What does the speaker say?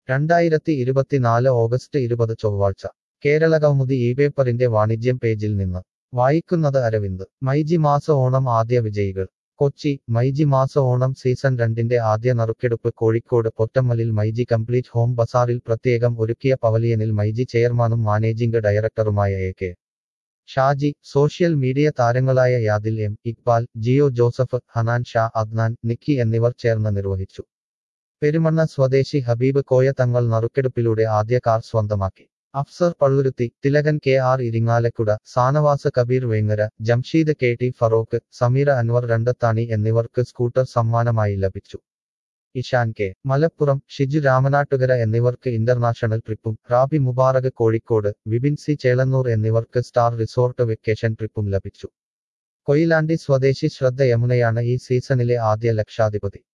രണ്ടായിരത്തി ഇരുപത്തിനാല് ഓഗസ്റ്റ് ഇരുപത് ചൊവ്വാഴ്ച കേരളകൗമുദി ഈ പേപ്പറിന്റെ വാണിജ്യം പേജിൽ നിന്ന് വായിക്കുന്നത് അരവിന്ദ് മൈജി മാസ ഓണം ആദ്യ വിജയികൾ കൊച്ചി മൈജി മാസ ഓണം സീസൺ രണ്ടിന്റെ ആദ്യ നറുക്കെടുപ്പ് കോഴിക്കോട് പൊറ്റമ്മലിൽ മൈജി കംപ്ലീറ്റ് ഹോം ബസാറിൽ പ്രത്യേകം ഒരുക്കിയ പവലിയനിൽ മൈജി ചെയർമാനും മാനേജിംഗ് ഡയറക്ടറുമായ A K Shaji social media താരങ്ങളായ യാദിൽ എം ഇക്ബാൽ ജിയോ ജോസഫ് ഹനാൻ ഷാ അദ്നാൻ നിക്കി എന്നിവർ ചേർന്ന് നിർവഹിച്ചു പെരുമണ്ണ സ്വദേശി ഹബീബ് കോയ തങ്ങൾ നറുക്കെടുപ്പിലൂടെ ആദ്യ കാർ സ്വന്തമാക്കി Afsar Palluruthy Thilakan K R Irinjalakuda Sanavas Kabir Vengara Jamsheed K T Feroke Sameera Anwar Randathani എന്നിവർക്ക് സ്കൂട്ടർ സമ്മാനമായി ലഭിച്ചു ഇഷാൻ കെ മലപ്പുറം ഷിജു രാമനാട്ടുകര എന്നിവർക്ക് ഇന്റർനാഷണൽ ട്രിപ്പും റാബി മുബാറക് കോഴിക്കോട് വിപിൻ സി ചേളന്നൂർ എന്നിവർക്ക് സ്റ്റാർ റിസോർട്ട് വെക്കേഷൻ ട്രിപ്പും ലഭിച്ചു കൊയിലാണ്ടി സ്വദേശി ശ്രദ്ധ യമുനയാണ് ഈ സീസണിലെ ആദ്യ ലക്ഷാധിപതി